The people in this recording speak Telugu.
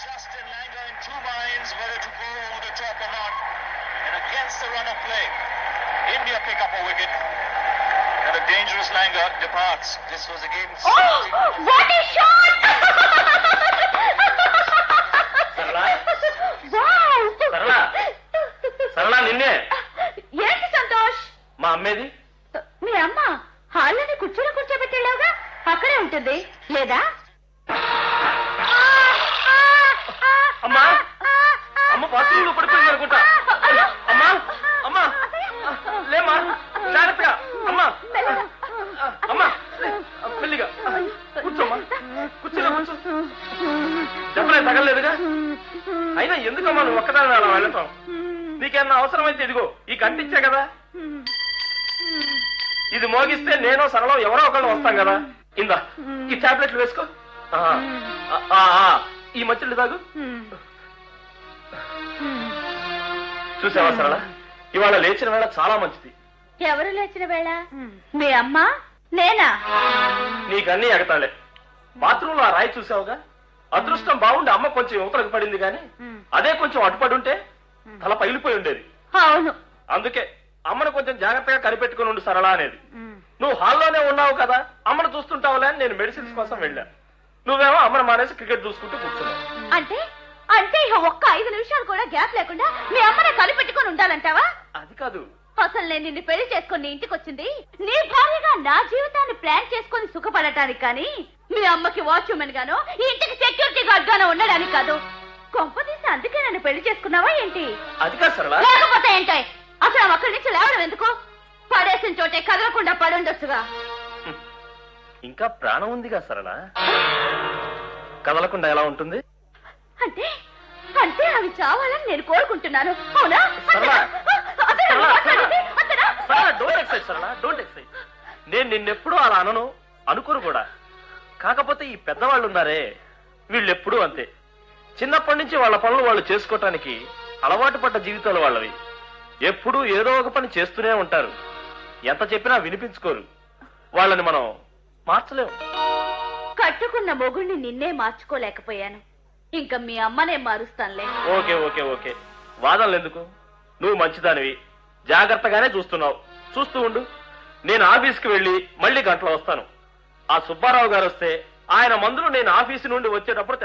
just in Langer in two minds whether to go over the top or not. And against the run of play, India pick up a wicket. And the dangerous Langer departs. This was again. What a shot Sarala wow Sarala Sarala నిన్నే ఏంటి సంతోష్ మా అమ్మేది మీ అమ్మ హాల్లోనే కుర్చీలో కూర్చోబెట్టావుగా అక్కడే ఉంటుంది లేదా అమ్మా అమ్మ బాత్రూంలో పడిపోయింది అనుకుంటా అమ్మా అమ్మా లేమ్మా జాగ్రత్తగా అమ్మా అమ్మా మెల్లిగా కూర్చోమ్మా కూర్చోరా కూర్చో చెప్పలే తగలలేదుగా అయినా ఎందుకమ్మా నువ్వు ఒక్కదాని అలా వెళ్ళటం నీకేమన్నా అవసరమైతే ఇదిగో ఈ కంటిచ్చా కదా ఇది మోగిస్తే నేను సరళం ఎవరో ఒకళ్ళు వస్తాం కదా ఇందా ఈ టాబ్లెట్లు వేసుకో ఆ, ఆ, ఆ, ఈ మచ్చలు తాగు చూసావా సరళ ఇవాళ లేచిన వేళ చాలా మంచిది ఎవరు లేచిన వేళ మీ అమ్మ నేనా నీకన్నీ ఎగతాళే బాత్రూమ్ లో ఆ రాయి చూసావుగా అదృష్టం బాగుండి అమ్మ కొంచెం యువతలకు పడింది గాని అదే కొంచెం అటుపడి ఉంటే తల పగిలిపోయి ఉండేది అవును అందుకే అమ్మను కొంచెం జాగ్రత్తగా కనిపెట్టుకుని ఉండు సరళ అనేది నువ్వు హాల్లోనే ఉన్నావు కదా అమ్మను చూస్తుంటావులే అని నేను మెడిసిన్స్ కోసం వెళ్ళా నువ్వేమో అమ్మను మానేసి క్రికెట్ చూసుకుంటూ కూర్చున్నావు అంటే అంటే ఇక ఒక్క ఐదు నిమిషాలు కూడా గ్యాప్ లేకుండా మీ అమ్మని కనిపెట్టుకొని ఉండాలంటావా అది కాదు అసలు నేను నిన్ను పెళ్లి చేసుకుని నీ ఇంటికి వచ్చింది నీ భార్యగా నా జీవితాన్ని ప్లాన్ చేసుకొని సుఖపడటానికి కానీ మీ అమ్మకి వాచ్మెన్ గాను ఈ ఇంటికి సెక్యూరిటీ గార్డ్ గాను ఉండడానికి కాదు కొంపదీసి అందుకే నన్ను పెళ్లి చేసుకున్నావా ఏంటి అది కాదు సరళ లేకపోతే ఏంటి అసలు ఆమె అక్కడి నుంచి లేవడం ఎందుకు పడేసిన చోటే కదలకుండా పడుండొచ్చుగా ఇంకా ప్రాణం ఉందిగా సరళ కదలకుండా ఎలా ఉంటుంది అంటే అంటే అవి చావాలని నేను కోరుకుంటున్నాను అవునా సరళ, అతనా? సరళ, మాట్లాడేది? అతనా? Sarala don't excite Sarala don't excite నేను నిన్నెప్పుడూ అలా అనను అనుకోరు కూడా కాకపోతే ఈ పెద్దవాళ్ళు ఉన్నారే వీళ్ళెప్పుడూ అంతే చిన్నప్పటి నుంచి వాళ్ళ పనులు వాళ్ళు చేసుకోవటానికి అలవాటు పడ్డ జీవితాలు వాళ్ళవి ఎప్పుడూ ఏదో ఒక పని చేస్తూనే ఉంటారు ఎంత చెప్పినా వినిపించుకోరు వాళ్ళని మనం మార్చలేము కట్టుకున్న మొగుణ్ణి నిన్నే మార్చుకోలేకపోయాను ఇంకా మీ అమ్మనే మారుస్తానులే ఓకే ఓకే ఓకే వాదనలు ఎందుకు నువ్వు మంచిదానివి జాగ్రత్తగానే చూస్తున్నావు చూస్తూ ఉండు నేను ఆఫీస్కి వెళ్ళి మళ్ళీ గంటలో వస్తాను ఆ సుబ్బారావు గారు వస్తే ఆయన మందులు నేను ఆఫీసు నుండి వచ్చేటప్పుడు